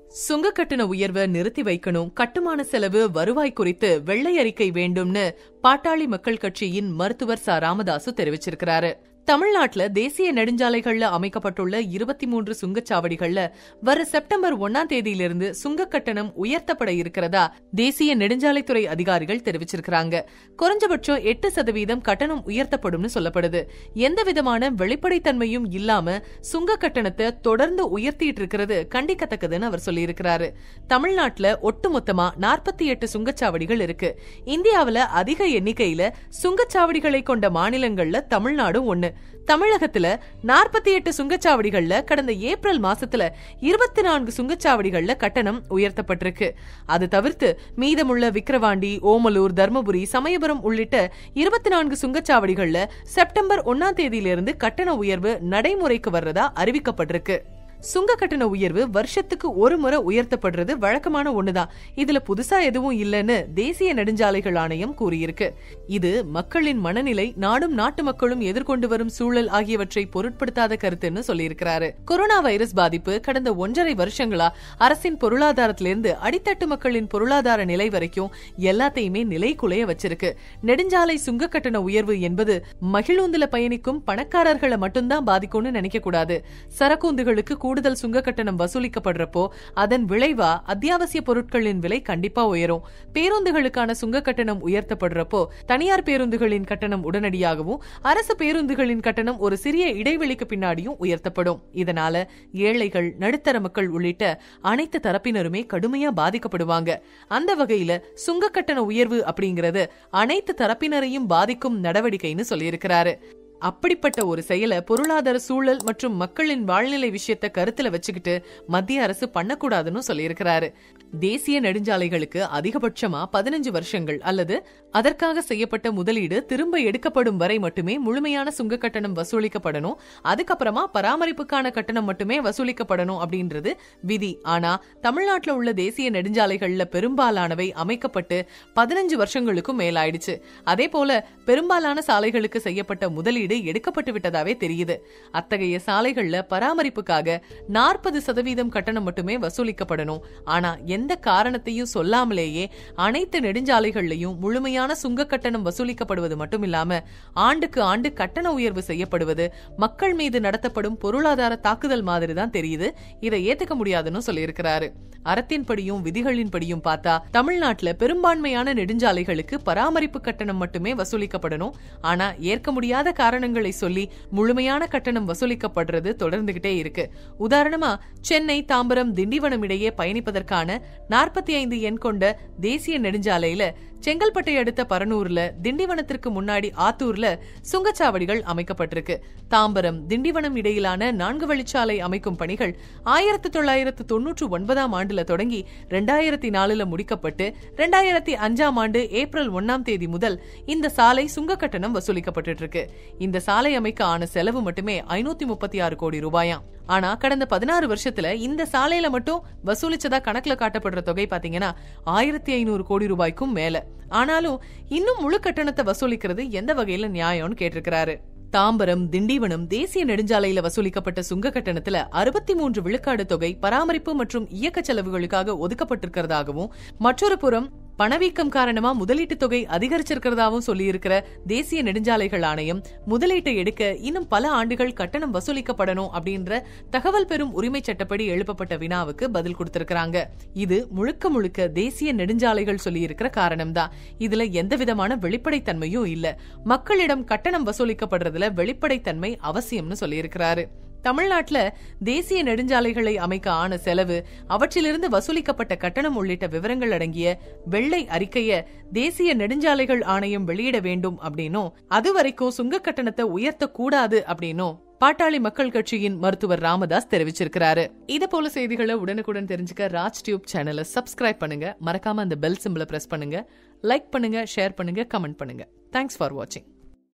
சுங்க கட்டண உயர்வை நிறுத்தி வைக்கணும் கட்டுமான செலவு வருவாய் குறித்து வெள்ளை அறிக்கை வேண்டும்னு பாட்டாளி மக்கள் கட்சியின் மருத்துவர் ச ராமதாசு தெரிவிச்சிருக்கிறாரு தமிழ்நாட்டுல தேசிய நெடுஞ்சாலைகள்ல அமைக்கப்பட்டுள்ள இருபத்தி மூன்று சுங்கச்சாவடிகள்ல வர செப்டம்பர் ஒன்னாம் தேதியிலிருந்து சுங்க கட்டணம் உயர்த்தப்பட இருக்கிறதா தேசிய நெடுஞ்சாலைத்துறை அதிகாரிகள் தெரிவிச்சிருக்கிறாங்க குறைஞ்சபட்சம் எட்டு சதவீதம் கட்டணம் உயர்த்தப்படும்னு சொல்லப்படுது எந்த விதமான வெளிப்படைத்தன்மையும் இல்லாம சுங்க கட்டணத்தை தொடர்ந்து உயர்த்திட்டு இருக்கிறது கண்டிக்கத்தக்கதுன்னு அவர் சொல்லியிருக்கிறாரு தமிழ்நாட்டுல ஒட்டுமொத்தமா நாற்பத்தி எட்டு சுங்கச்சாவடிகள் இருக்கு இந்தியாவுல அதிக எண்ணிக்கையில சுங்கச்சாவடிகளை கொண்ட மாநிலங்கள்ல தமிழ்நாடும் ஒண்ணு தமிழகத்துல நாற்பத்தி எட்டு சுங்கச்சாவடிகள்ல கடந்த ஏப்ரல் மாசத்துல இருபத்தி நான்கு சுங்கச்சாவடிகள்ல கட்டணம் உயர்த்தப்பட்டிருக்கு அது தவிர்த்து மீதமுள்ள விக்கிரவாண்டி ஓமலூர் தர்மபுரி சமயபுரம் உள்ளிட்ட இருபத்தி நான்கு சுங்கச்சாவடிகள்ல செப்டம்பர் ஒன்னாம் தேதியிலிருந்து கட்டண உயர்வு நடைமுறைக்கு வர்றதா அறிவிக்கப்பட்டிருக்கு சுங்க கட்டண உயர்வு வருஷத்துக்கு ஒரு முறை உயர்த்தப்படுறது வழக்கமான ஒண்ணுதான் இதுல புதுசா எதுவும் இல்லைன்னு தேசிய நெடுஞ்சாலைகள் ஆணையம் கூறியிருக்கு இது மக்களின் மனநிலை நாடும் நாட்டு மக்களும் எதிர்கொண்டு வரும் சூழல் ஆகியவற்றை பொருட்படுத்தாத கருத்துன்னு சொல்லியிருக்கிறாரு கொரோனா வைரஸ் பாதிப்பு கடந்த ஒன்றரை வருஷங்களா அரசின் பொருளாதாரத்திலிருந்து அடித்தட்டு மக்களின் பொருளாதார நிலை வரைக்கும் எல்லாத்தையுமே நிலை குலைய வச்சிருக்கு நெடுஞ்சாலை சுங்க கட்டண உயர்வு என்பது மகிழுந்துல பயணிக்கும் பணக்காரர்களை மட்டும்தான் பாதிக்கும்னு நினைக்க கூடாது சரக்குந்துகளுக்கு கூடுதல் சுங்க கட்டணம் வசூலிக்கப்படுறப்போ அதன் விளைவா அத்தியாவசிய பொருட்களின் விலை கண்டிப்பா உயரும் பேருந்துகளுக்கான சுங்க கட்டணம் உயர்த்தப்படுறப்போ தனியார் பேருந்துகளின் கட்டணம் உடனடியாகவும் அரசு பேருந்துகளின் கட்டணம் ஒரு சிறிய இடைவெளிக்கு பின்னாடியும் உயர்த்தப்படும் இதனால ஏழைகள் நடுத்தர மக்கள் உள்ளிட்ட அனைத்து தரப்பினருமே கடுமையா பாதிக்கப்படுவாங்க அந்த வகையில சுங்க கட்டண உயர்வு அப்படிங்கறது அனைத்து தரப்பினரையும் பாதிக்கும் நடவடிக்கைன்னு சொல்லியிருக்கிறாரு அப்படிப்பட்ட ஒரு செயலை பொருளாதார சூழல் மற்றும் மக்களின் வாழ்நிலை விஷயத்த கருத்துல வச்சுக்கிட்டு மத்திய அரசு பண்ணக்கூடாதுன்னு சொல்லியிருக்கிறாரு தேசிய நெடுஞ்சாலைகளுக்கு அதிகபட்சமா பதினஞ்சு வருஷங்கள் அல்லது அதற்காக செய்யப்பட்ட முதலீடு திரும்ப எடுக்கப்படும் வரை மட்டுமே முழுமையான சுங்க கட்டணம் வசூலிக்கப்படணும் அதுக்கப்புறமா பராமரிப்புக்கான கட்டணம் மட்டுமே வசூலிக்கப்படணும் அப்படின்றது விதி ஆனா தமிழ்நாட்டுல உள்ள தேசிய நெடுஞ்சாலைகள்ல பெரும்பாலானவை அமைக்கப்பட்டு பதினஞ்சு வருஷங்களுக்கும் மேலாயிடுச்சு அதே போல பெரும்பாலான சாலைகளுக்கு செய்யப்பட்ட முதலீடு எடுக்கப்பட்டு விட்டதாவே தெரியுது அத்தகைய சாலைகள்ல பராமரிப்புக்காக நாற்பது சதவீதம் கட்டணம் மட்டுமே வசூலிக்கப்படணும் ஆனா எந்த காரணத்தையும் சொல்லாமலேயே அனைத்து நெடுஞ்சாலைகள்லயும் முழுமையான சுங்க கட்டணம் வசூலிக்கப்படுவது மட்டும் இல்லாம ஆண்டுக்கு ஆண்டு கட்டண உயர்வு செய்யப்படுவது மக்கள் மீது நடத்தப்படும் பொருளாதார தாக்குதல் மாதிரி தான் தெரியுது இதை ஏத்துக்க முடியாதுன்னு சொல்லியிருக்கிறாரு அறத்தின்படியும் விதிகளின்படியும் பார்த்தா தமிழ்நாட்டுல பெரும்பான்மையான நெடுஞ்சாலைகளுக்கு பராமரிப்பு கட்டணம் மட்டுமே வசூலிக்கப்படணும் ஆனா ஏற்க முடியாத காரணங்களை சொல்லி முழுமையான கட்டணம் வசூலிக்கப்படுறது தொடர்ந்துகிட்டே இருக்கு உதாரணமா சென்னை தாம்பரம் திண்டிவனம் இடையே பயணிப்பதற்கான நாற்பத்தி ஐந்து எண் கொண்ட தேசிய நெடுஞ்சாலையில செங்கல்பட்டை அடுத்த பரனூர்ல திண்டிவனத்திற்கு முன்னாடி ஆத்தூர்ல சுங்கச்சாவடிகள் அமைக்கப்பட்டிருக்கு தாம்பரம் திண்டிவனம் இடையிலான நான்கு வழிச்சாலை அமைக்கும் பணிகள் ஆயிரத்தி தொள்ளாயிரத்து தொன்னூற்று ஒன்பதாம் ஆண்டுல தொடங்கி ரெண்டாயிரத்தி நாலுல முடிக்கப்பட்டு ரெண்டாயிரத்தி அஞ்சாம் ஆண்டு ஏப்ரல் ஒன்னாம் தேதி முதல் இந்த சாலை சுங்க கட்டணம் வசூலிக்கப்பட்டு இருக்கு இந்த சாலை அமைக்க ஆன செலவு மட்டுமே ஐநூத்தி முப்பத்தி ஆறு கோடி ரூபாயாம் ஆனா கடந்த பதினாறு வருஷத்துல இந்த சாலையில மட்டும் வசூலிச்சதா கணக்குல காட்டப்படுற தொகை பாத்தீங்கன்னா ஆயிரத்தி ஐநூறு கோடி ரூபாய்க்கும் மேல ஆனாலும் இன்னும் முழு கட்டணத்தை வசூலிக்கிறது எந்த வகையில நியாயம்னு கேட்டிருக்கிறாரு தாம்பரம் திண்டிவனம் தேசிய நெடுஞ்சாலையில வசூலிக்கப்பட்ட சுங்க கட்டணத்துல அறுபத்தி மூன்று விழுக்காடு தொகை பராமரிப்பு மற்றும் இயக்க செலவுகளுக்காக ஒதுக்கப்பட்டிருக்கிறதாகவும் மற்றொரு புறம் பணவீக்கம் காரணமா முதலீட்டு தொகை அதிகரிச்சிருக்கிறதாவும் சொல்லியிருக்கிற தேசிய நெடுஞ்சாலைகள் ஆணையம் முதலீட்டை எடுக்க இன்னும் பல ஆண்டுகள் கட்டணம் வசூலிக்கப்படணும் அப்படின்ற தகவல் பெறும் உரிமை சட்டப்படி எழுப்பப்பட்ட வினாவுக்கு பதில் கொடுத்திருக்கிறாங்க இது முழுக்க முழுக்க தேசிய நெடுஞ்சாலைகள் சொல்லியிருக்கிற காரணம் தான் இதுல எந்த விதமான வெளிப்படைத்தன்மையும் இல்ல மக்களிடம் கட்டணம் வசூலிக்கப்படுறதுல வெளிப்படைத்தன்மை அவசியம்னு சொல்லியிருக்கிறாரு தமிழ்நாட்டுல தேசிய நெடுஞ்சாலைகளை அமைக்க ஆன செலவு அவற்றிலிருந்து வசூலிக்கப்பட்ட கட்டணம் உள்ளிட்ட விவரங்கள் அடங்கிய வெள்ளை அறிக்கைய தேசிய நெடுஞ்சாலைகள் ஆணையம் வெளியிட வேண்டும் அப்படின்னும் அதுவரைக்கும் சுங்க கட்டணத்தை உயர்த்த கூடாது அப்படின்னும் பாட்டாளி மக்கள் கட்சியின் மருத்துவர் ராமதாஸ் தெரிவிச்சிருக்கிறாரு இத போல செய்திகளை உடனுக்குடன் தெரிஞ்சுக்க ராஜ் டியூப் சேனலை சப்ஸ்கிரைப் பண்ணுங்க மறக்காம அந்த பெல் சிம்பிளை பிரஸ் பண்ணுங்க லைக் பண்ணுங்க ஷேர் பண்ணுங்க கமெண்ட் பண்ணுங்க தேங்க்ஸ் ஃபார் வாட்சிங்